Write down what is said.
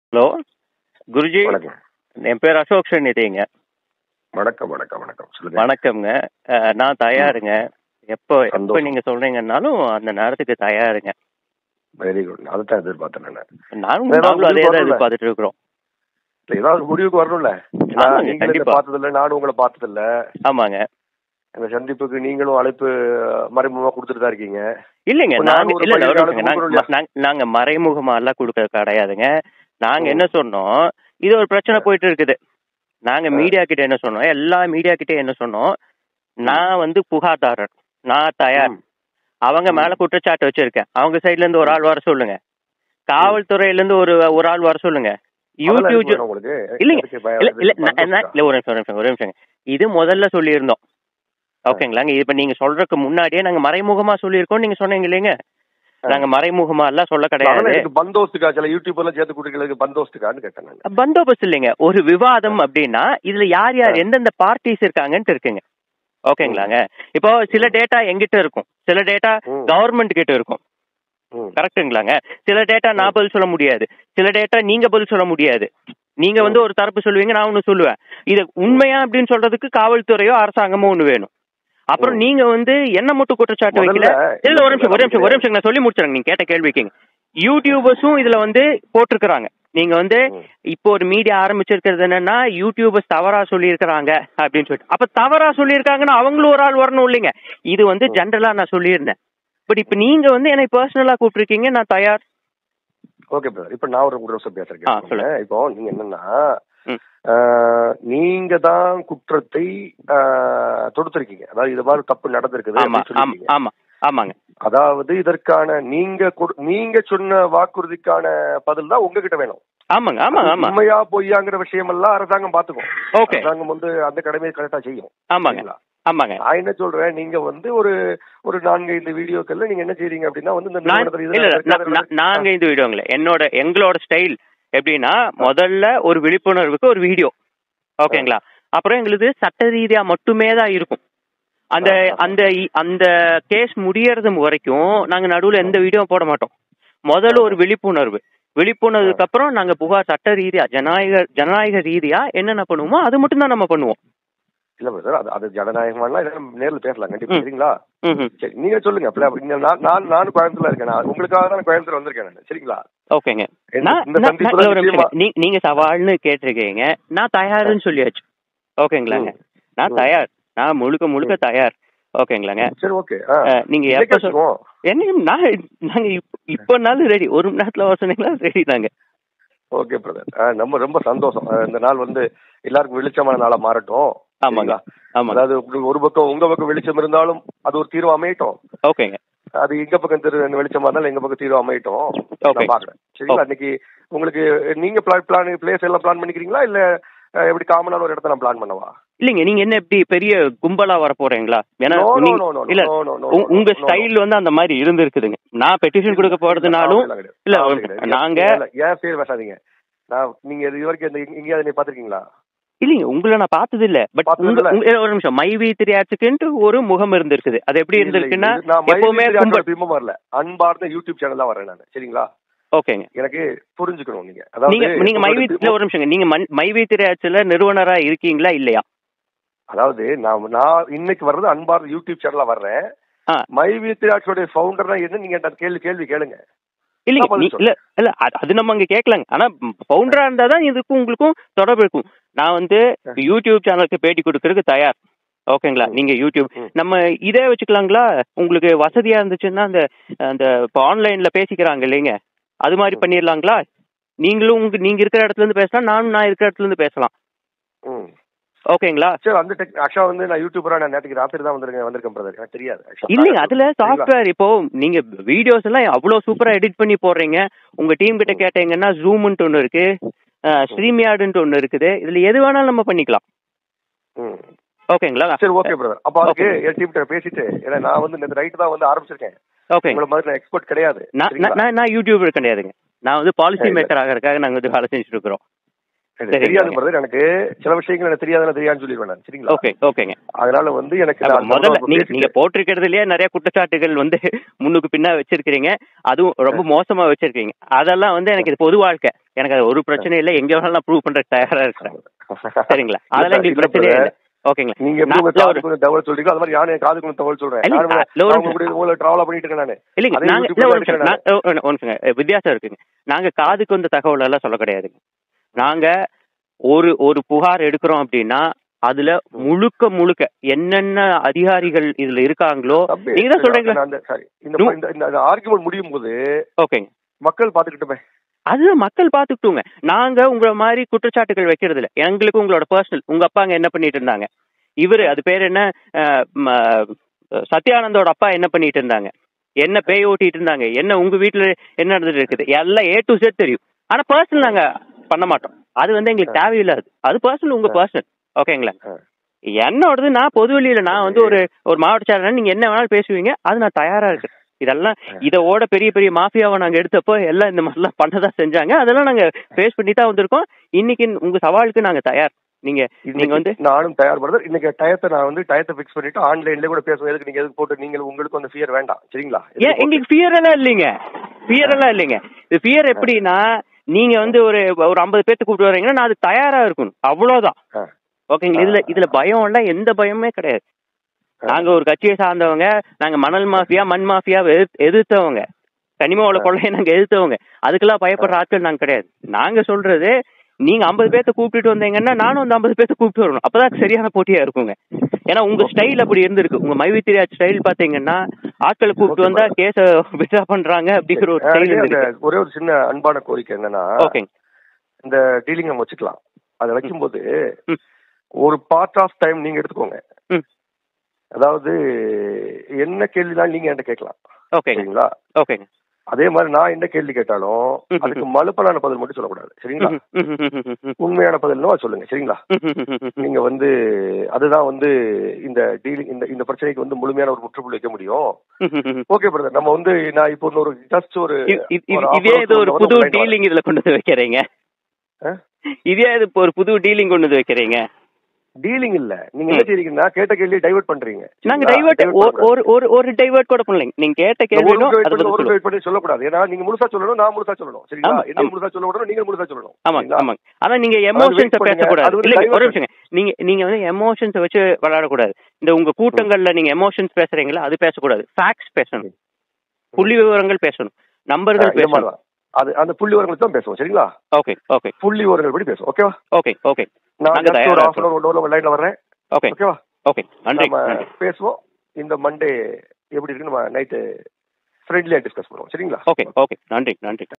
Hello Guruji வணக்கம் என் பேர் அசோக் சன்னிதிங்க வணக்கம் வணக்கம் வணக்கம் சொல்லுங்க வணக்கம்ங்க அஹ், நான் தயாருங்க எப்போ எப்போ சந்தோஷம். நீங்க சொல்றீங்கன்னாலும் அந்த நேரத்துக்கு தயாருங்க வெரி குட் அதைத்தான் எதிர்பார்த்தேன் நான் நானும் வேற நாங்களும் அதே தான் வரல. எதிர்பார்த்துட்டு இருக்கிறோம் இல்ல, ஏதாவது ஒரு முடிவுக்கு வரணும்ல ஏன்னா, ஆமாங்க, நீங்களும் என்னை கண்டிப்பா. பார்த்ததில்ல நானும் உங்களை பார்த்ததில்ல ஆமாங்க இந்த சந்திப்புக்கு நீங்களும் அழைப்பு மறைமுகமா கொடுத்துட்டு தான் இருக்கீங்க இல்லைங்க இப்ப நாங்க நாங்க ஒரு இல்ல இல்ல, பையன் ஒரு நிமிஷம். நாங்க கொடுக்குறோம் நாங்க- நாங்க மறைமுகமா எல்லாம் கொடுக்க கிடையாதுங்க நாங்க ம். என்ன சொன்னோம் இது ஒரு பிரச்சனை போயிட்டு இருக்குது நாங்க ஆ. மீடியா கிட்ட என்ன சொன்னோம் எல்லா மீடியா கிட்ட என்ன சொன்னோம் நான் வந்து புகார்தாரர் நான் தயார் ம். அவங்க மேல குற்றச்சாட்டு வச்சிருக்கேன் அவங்க சைடுல இருந்து ஒரு ஆள் வர சொல்லுங்க காவல்துறையில இருந்து ஒரு ஒரு ஆள் வர சொல்லுங்க அதெல்லாம் யூடியூப் இருக்கு வேணும் உங்களுக்கு இல்லைங்க. எதுக்கு பயம்? இல்ல இல்ல நான் பந்தோபஸ்தா? நான்- இல்ல ஒரு நிமிஷம் ஒரு நிமிஷம் ஒரு நிமிஷம் இது முதல்ல சொல்லியிருந்தோம் ஓகேங்களாங்க இப்ப நீங்க சொல்றதுக்கு முன்னாடியே நாங்க மறைமுகமா சொல்லியிருக்கோம் நீங்க சொன்னீங்க இல்லைங்க நாங்க மறைமுகமா எல்லாம் சொல்ல அதெல்லாம் கிடையாது எனக்கு பந்தோஸ்துக்கா சில யூடியூப் எல்லாம் சேர்த்து கொடுக்கறதுக்கு பந்தோஸ்துக்கான்னு கேட்டேன் நான் பந்தோபஸ்து இல்லைங்க ஒரு விவாதம் அப்படின்னா இதுல யார் யார் ஆ. எந்தெந்த பார்ட்டிஸ் இருக்காங்கன்ட்டு இருக்குங்க ஓகேங்களாங்க இப்போ சில டேட்டா எங்கிட்ட இருக்கும் சில டேட்டா ம். கவர்மெண்ட் கிட்ட இருக்கும் ம். கரெக்ட்டுங்களாங்க சில டேட்டா நான் பதில் சொல்ல முடியாது சில டேட்டா நீங்க பதில் சொல்ல முடியாது நீங்க வந்து ஒரு தரப்பு சொல்லுவீங்க நான் ஒண்ணு சொல்லுவேன் இது உண்மையா அப்படின்னு சொல்றதுக்கு காவல்துறையோ அரசாங்கமோ ஒண்ணு வேணும் அப்புறம் ம். நீங்க வந்து என்ன மட்டும் குற்றச்சாட்டு வைக்கல முதல்ல இல்ல ஒரு நிமிஷம் ஒரு நிமிஷம் ஒரு நிமிஷம் நான் சொல்லி முடிச்சிடுறேன் நீங்க கேட்ட கேள்விக்குங்க யூடியூபர்ஸும் இதுல வந்து போட்டிருக்கிறாங்க நீங்க வந்து ம். இப்போ ஒரு மீடியா ஆரம்பிச்சிருக்கிறது என்னன்னா யூடியூபர்ஸ் தவறா சொல்லியிருக்கிறாங்க அப்படின்னு சொல்லிட்டு அப்ப தவறா சொல்லியிருக்காங்கன்னா அவங்களும் ஒரு ஆள் வரணும் இல்லைங்க இது வந்து ஜென்ரலா நான் சொல்லியிருந்தேன் பட் இப்ப நீங்க வந்து என்னை பர்சனலா கூப்பிட்டுருக்கீங்க நான் தயார் ஓகே பிரதர் இப்ப நான் ஒரு நிமிஷம் பேசுறேன் ஆ, கேட்டுக்கோங்க. சொல்லுங்க. இப்போ நீங்க என்னன்னா ம். ஆஹ், நீங்க தான் குற்றத்தை ஆஹ், தொடுத்திருக்கீங்க அதாவது இது மாதிரி தப்பு நடந்திருக்குது ஆமா அப்படின்னு ஆமா சொல்லியிருக்கீங்க. ஆமா ஆமாங்க அதாவது இதற்கான நீங்க கொடு- நீங்க சொன்ன வாக்குறுதிக்கான பதில் தான் உங்ககிட்ட வேணும் ஆமாங்க ஆமாங்க ஆமா உண்மையா பொய்யாங்கிற விஷயம் எல்லாம் அரசாங்கம் பாத்துக்கும் ஓகே அரசாங்கம் வந்து அந்த கடமையை கரெக்டா செய்யும் ஆமாங்க சரிங்களா? ஆமாங்க நான் என்ன சொல்றேன் நீங்க வந்து ஒரு ஒரு நான்கு ஐந்து வீடியோக்கள்ல நீங்க என்ன செய்றீங்க அப்படின்னா வந்து இந்த நான் நிறுவனத்துல இது இல்ல இல்ல, நடக்காத நான்- நான்- நாங்க இந்த வீடியோங்கள என்னோட எங்களோட ஸ்டைல் எப்படின்னா முதல்ல ஒரு விழிப்புணர்வுக்கு ஒரு வீடியோ ஓகேங்களா அப்புறம் எங்களுக்கு சட்ட ரீதியா மட்டுமே தான் இருக்கும் அந்த ஆ, ஆ. அந்த இ- அந்த கேஸ் முடியறது வரைக்கும் நாங்க நடுவுல எந்த வீடியோ போட மாட்டோம் முதல்ல ஒரு விழிப்புணர்வு விழிப்புணர்வுக்கு அப்புறம் நாங்க புகார் சட்ட ரீதியா ஜனநாயக ஜனநாயக ரீதியா என்னென்ன பண்ணுவோமோ அது மட்டும் தான் நம்ம பண்ணுவோம் இல்ல பிரதர் அது அது ஜனநாயகமான நேர்ல பேசலாம் கண்டிப்பா ம். சரிங்களா ம்ஹும். சரி நீங்க சொல்லுங்க அப்படி அப்படி நீங்க- நான் நான் நானும் கோயம்புத்தூர்ல இருக்கேன் நான் உங்களுக்காக தான் நான் கோயம்புத்தூர் வந்திருக்கேன் நான் சரிங்களா ஓகேங்க இந்த- நான் இந்த நான்- சந்திப்பு நான் தான் ஒரு நிச்சயமா- நிமிஷம். நீ- நீங்க சவால்னு கேட்டிருக்கீங்க நான் தயாருன்னு சொல்லியாச்சு ஓகேங்களாங்க நான் ம். தயார் நான் முழுக்க முழுக்க தயார் ஓகேங்களாங்க சரி ஓகே அஹ், நீங்க எப்ப சொல்- என்ன நான் நாங்க இப்ப- இப்பனாலும் ரெடி ஒரு மணி நேரத்துல வர சொன்னீங்களா ரெடி தாங்க ஓகே பிரதர் நம்ம ரொம்ப சந்தோஷம் அஹ், இந்த நாள் வந்து எல்லாருக்கும் வெளிச்சமான நாளா மாறட்டும் ஆமாங்க சரிங்களா? ஆமாங்க அதாவது உங்களுக்கு ஒரு பக்கம் உங்க பக்கம் வெளிச்சம் இருந்தாலும் அது ஒரு தீர்வு அமையட்டும் ஓகேங்க அது எங்க பக்கம் திரு வெளிச்சமா இருந்தாலும் எங்க பக்கம் தீர்வு அமையட்டும் Okay. நான் பாக்குறேன் சரிங்களா இன்னைக்கு உங்களுக்கு நீங்க பிளான் பிளேஸ் எல்லாம் பிளான் பண்ணிக்கிறீங்களா இல்ல அஹ், எப்படி காமனான ஒரு இடத்த நான் பிளான் பண்ணவா இல்லைங்க நீங்க என்ன எப்படி பெரிய கும்பலா வர போறீங்களா ஏன்னா No, no, நீங்க- no, no, இல்ல no, no, no, உங்க- no, உங்க no, ஸ்டைல் வந்து அந்த மாதிரி இருந்திருக்குதுங்க நான் பெட்டிஷன் கொடுக்க போறதுனாலும் அதெல்லாம் கிடையாது. இல்ல அதெல்லாம் கிடையாது. நாங்க இல்ல, ஏன் பேர் பேசாதீங்க நான் நீங்க இது வரைக்கும் இந்த எங்கேயாவது நீ பாத்திருக்கீங்களா இல்லைங்க உங்களை நான் பார்த்தது இல்ல பட் பார்த்தது உங்க இல்ல? உங்க- ஒரு நிமிஷம் மைவி திரியாச்சுக்குன்ட்டு ஒரு முகம் இருந்திருக்குது அது எப்படி இருந்திருக்குன்னா எப்பவுமே கும்பல் பிம்பம் வரல அன்பார்ந்த யூடியூப் சேனல் தான் வரேன் நான் சரிங்களா ஓகேங்க எனக்கு புரிஞ்சுக்கணும் நீங்க நீங்க நீங்க மைவி இல்ல ஒரு நிமிஷங்க நீங்க மன்- மைவி திரையாச்சுல நிறுவனரா இருக்கீங்களா இல்லையா அதாவது நான் நான் இன்னைக்கு வர்றது அன்பார்ந்த யூடியூப் சேனலா வர்றேன் ஆ. மை வித்யாட்சியோட ஃபவுண்டர் தான் என்ன நீங்க அந்த கேள்வி கேள்வி கேளுங்க இல்லைங்க நான் பதில் நீ- இல்ல இல்ல அது- அது நம்ம அங்க கேட்கலாங்க ஆனா பவுண்டரா இருந்தா தான் இதுக்கும் உங்களுக்கும் தொடர்பு இருக்கும் நான் வந்து யூடியூப் சேனலுக்கு பேட்டி கொடுக்கறதுக்கு தயார் ஓகேங்களா ம். நீங்க யூடியூப் ம். நம்ம இதே வச்சுக்கலாங்களா உங்களுக்கு வசதியா இருந்துச்சுன்னா அந்த அந்த இப்போ ஆன்லைன்ல பேசிக்கிறாங்க இல்லைங்க அது மாதிரி ம். பண்ணிடலாங்களா நீங்களும் உங்க நீங்க இருக்கிற இடத்துல இருந்து பேசலாம் நானும் நான் இருக்கிற இடத்துல இருந்து பேசலாம் ம். ஓகேங்களா சரி அந்த டெக் ஆக்சுவலா வந்து நான் யூடியூபரா நான் நேற்றுக்கு ராத்திரி தான் வந்திருக்கேன் வந்திருக்கேன் பிரதர் எனக்கு தெரியாது actually. இல்லைங்க அதுல சரிங்களா? சாஃப்ட்வேர் இப்போ நீங்க வீடியோஸ் எல்லாம் அவ்வளவு சூப்பரா எடிட் பண்ணி போடுறீங்க உங்க டீம் கிட்ட ம். கேட்டீங்கன்னா ஜூம்ன்ட்டு ஒன்னு இருக்கு ஸ்ட்ரீம்யார்டுன்ட்டு ஒன்னு இருக்குது இதுல எது வேணாலும் நம்ம பண்ணிக்கலாம் ம். ஓகேங்களா சரி ஓகே பிரதர் அப்ப அதுக்கு Okay. என் டீம் கிட்ட பேசிட்டு ஏன்னா நான் வந்து இந்த ரைட் தான் வந்து ஆரம்பிச்சிருக்கேன் ஓகேங்க உங்களை மாதிரி நான் எக்ஸ்பர்ட் கிடையாது நான் சரிங்களா? நான் நான் யூடியூபர் கிடையாதுங்க நான் வந்து பாலிசி இல்ல. மேக்கர் ஆகிறதுக்காக நாங்க வந்து வேலை செஞ்சுட்டு இருக்கிறோம் இது சரிங்க. தெரியாது பிரதர் எனக்கு சில விஷயங்கள் எனக்கு தெரியாதுன்னு தெரியாதுன்னு சொல்லிடுவேன் நான் சரிங்களா ஓகே ஓகேங்க அதனால வந்து எனக்கு அப்ப நான் முதல்ல தொடர்ந்து நீங்க பேசிட்டு- நீங்க போட்டிருக்கிறதுலயே நிறைய குற்றச்சாட்டுகள் வந்து முன்னுக்கு பின்னா வச்சிருக்கீங்க அதுவும் ரொம்ப மோசமா வச்சிருக்கீங்க அதெல்லாம் வந்து எனக்கு இது பொது வாழ்க்கை எனக்கு அது ஒரு பிரச்சனை இல்லை எங்க வேணாலும் ப்ரூவ் பண்ற தயாரா இருக்கேன் சரிங்களா அதெல்லாம் எங்களுக்கு இல்ல பிரச்சனையே brother. இல்லை ஓகேங்களா நீங்க எப்படி நான் உங்க இல்ல ஒரு- காதுக்கு தகவல் சொல்றீங்களோ அது மாதிரி யாரும் என் காதுக்கு வந்து தகவல் சொல்றேன் இல்ல, நானும் இல்ல, ஒரு நான் உங்க கூட உங்களை டிராவலா பண்ணிட்டு இருக்கேன் நானு இல்லைங்க அதே நாங்க யூடியூப்ல இல்ல ஒரு தான் நிமிஷம் நான் ஒரு- ஒரு நிமிஷங்க வித்தியாசம் இருக்குங்க நாங்க காதுக்கு வந்த தகவல் எல்லாம் சொல்ல கிடையாதுங்க நாங்க ஒரு ஒரு புகார் எடுக்கிறோம் அப்படின்னா அதுல முழுக்க முழுக்க என்னென்ன அதிகாரிகள் இதுல இருக்காங்களோ தம்பி, நீங்க தான் சொல்றீங்களா நான் அந்த- சரி இந்த நூ- இந்த- இந்த ஆர்குமெண்ட் முடியும் போது ஓகேங்க மக்கள் பாத்துக்கிட்டுமே அது மக்கள் பாத்துக்கிட்டுங்க நாங்க உங்கள மாதிரி குற்றச்சாட்டுகள் வைக்கிறது இல்ல எங்களுக்கு உங்களோட பர்சனல் உங்க அப்பாங்க என்ன பண்ணிட்டு இருந்தாங்க இவரு அது பேர் என்ன அஹ், ம, சத்யானந்தோட அப்பா என்ன பண்ணிட்டு இருந்தாங்க என்ன பேய் ஓட்டிட்டு இருந்தாங்க என்ன உங்க வீட்டுல என்ன நடந்துட்டு இருக்குது எல்லாம் ஏ டு செட் தெரியும் ஆனா பர்சனல் நாங்க பண்ண மாட்டோம் அது வந்து எங்களுக்கு தேவையில்லாது அது பர்சனல் உங்க பர்சனல் ஓகேங்களா ஆ. என்னோடது நான் பொது வெளியில நான் வந்து ஒரு ஒரு மாவட்ட செயலாளர் நீங்க என்ன வேணாலும் பேசுவீங்க அது நான் தயாரா இருக்கேன் இதெல்லாம் இதோட பெரிய பெரிய மாஃபியாவை நாங்க எடுத்தப்போ எல்லாம் இந்த மாதிரிலாம் பண்ணதான் செஞ்சாங்க அதெல்லாம் நாங்க ஃபேஸ் பண்ணி தான் வந்திருக்கோம் இன்னைக்கு உங்க சவாலுக்கு நாங்க தயார் நீங்க நீங்க இன்னைக்கு வந்து நானும் தயார் பிரதர் இன்னைக்கு டயத்தை நான் வந்து டயத்தை ஃபிக்ஸ் பண்ணிட்டு ஆன்லைன்ல கூட பேசுவேன் எதுக்கு நீங்க எதுக்கு போட்டு நீங்க உங்களுக்கு அந்த ஃபியர் வேண்டாம் சரிங்களா ஏன் எங்களுக்கு ஃபியர் எல்லாம் இல்லைங்க ஃபியர் எல்லாம் இல்லைங்க இது ஃபியர் எப்படின்னா நீங்க வந்து ஒரு ஒரு ஐம்பது பேர்த்து கூப்பிட்டு வரீங்கன்னா நான் அது தயாரா இருக்கணும் அவ்வளவுதான் ஆ. ஓகேங்களா இதுல இதுல பயம் எல்லாம் எந்த பயமே கிடையாது நாங்க ஒரு கட்சியை சார்ந்தவங்க நாங்க மணல் மாஃபியா மண் மாஃபியாவை எதிர்த்து- எதிர்த்தவங்க கனிம வள கொள்ளையை நாங்க எதிர்த்தவங்க அதுக்கெல்லாம் பயப்படுற ஆட்கள் நாங்க கிடையாது நாங்க சொல்றது நீங்க ஐம்பது பேர்த்த கூப்பிட்டுட்டு வந்தீங்கன்னா நானும் அந்த ஐம்பது பேர்த்த கூப்பிட்டு வரணும் அப்பதான் சரியான போட்டியா இருக்குங்க ஏன்னா உங்க ஸ்டைல் அப்படி இருந்திருக்கு உங்க மைவித்திரியா ஸ்டைல் பாத்தீங்கன்னா ஆட்களை கூப்பிட்டு வந்தா கேஸ வித்ரா பண்றாங்க அப்படிங்கிற ஒரு ஸ்டைல் அந்த இருந்திருக்கு ஒரே ஒரு சின்ன அன்பான கோரிக்கை என்னன்னா ஓகேங்க இந்த டீலிங் நம்ம வச்சுக்கலாம் அதை வைக்கும்போது ம். ஒரு பார்ட் ஆஃப் டைம் நீங்க எடுத்துக்கோங்க ம். அதாவது என்ன கேள்வினாலும் நீங்க என்கிட்ட கேட்கலாம் ஓகேங்க சரிங்களா ஓகேங்க அதே மாதிரி நான் என்ன கேள்வி கேட்டாலும் ம். அதுக்கு மலுப்பலான பதில் மட்டும் சொல்லக்கூடாது சரிங்களா உண்மையான பதில்னோ அது சொல்லுங்க சரிங்களா நீங்க வந்து அதுதான் வந்து இந்த டீலிங் இந்த இந்த பிரச்சனைக்கு வந்து முழுமையான ஒரு முற்றுப்புள்ளி வைக்க முடியும் ஓகே பிரதர் நம்ம வந்து நான் இப்போ இன்னொரு ஜஸ்ட் ஒரு இ- இ- ஒரு இ- half இதே hour இது ஒரு வந்து புது உங்க line வரேன். டீலிங் இதுல கொண்டு வந்து வைக்கிறீங்க ஆ? இதே இது இப்போ ஒரு புது டீலிங் கொண்டு வந்து வைக்கிறீங்க டீலிங் இல்ல நீங்க என்ன செய்றீங்கன்னா கேட்ட கேள்வி டைவர்ட் பண்றீங்க நாங்க சரிங்களா? டைவர்ட் divert பண்ணக்கூடாது. ஒரு ஒரு ஒரு டைவர்ட் கூட பண்ணலைங்க நீங்க கேட்ட ஒரு கேள்வியும் divert அதை பண்ணி, பதில் ஒரு சொல்லுவோம் divert பண்ணி சொல்லக்கூடாது ஏன்னா நீங்க முழுசா சொல்லணும் நான் முழுசா சொல்லணும் சரிங்களா ஆமா, என்ன ஆமா. முழுசா சொல்ல விடணும் நீங்க முழுசா சொல்லணும் ஆமாங்க சரிங்களா? ஆமாங்க ஆனா நீங்க wait எமோஷன்ஸ பண்ணுங்க. பேசக்கூடாது அது வந்து இல்ல ஒரு divert நிமிஷங்க நீங்க நீங்க வந்து எமோஷன்ஸ வச்சு விளையாடக்கூடாது இந்த உங்க கூட்டங்கள்ல நீங்க எமோஷன்ஸ் பேசுறீங்களா அது பேசக்கூடாது ஃபேக்ட்ஸ் பேசணும் புள்ளி விவரங்கள் பேசணும் நம்பர்கள் இந்த பேசணும் மாதிரிதான். அது அந்த புள்ளி விவரங்கள் தான் பேசுவோம் சரிங்களா ஓகே ஓகே புள்ளி விவரங்கள் படி பேசுவோம் ஓகேவா ஓகே ஓகே நான் நாங்க just ஒரு தயாரா half an hour one hour லைன்ல வர்றேன் ஓகே ஓகேவா ஓகே நன்றி நம்ம நன்றி. பேசுவோம் இந்த மண்டே எப்படி இருக்கு நம்ம நைட்டு ஃப்ரெண்ட்லியா டிஸ்கஸ் பண்ணுவோம் சரிங்களா ஓகே ஓகே நன்றி நன்றி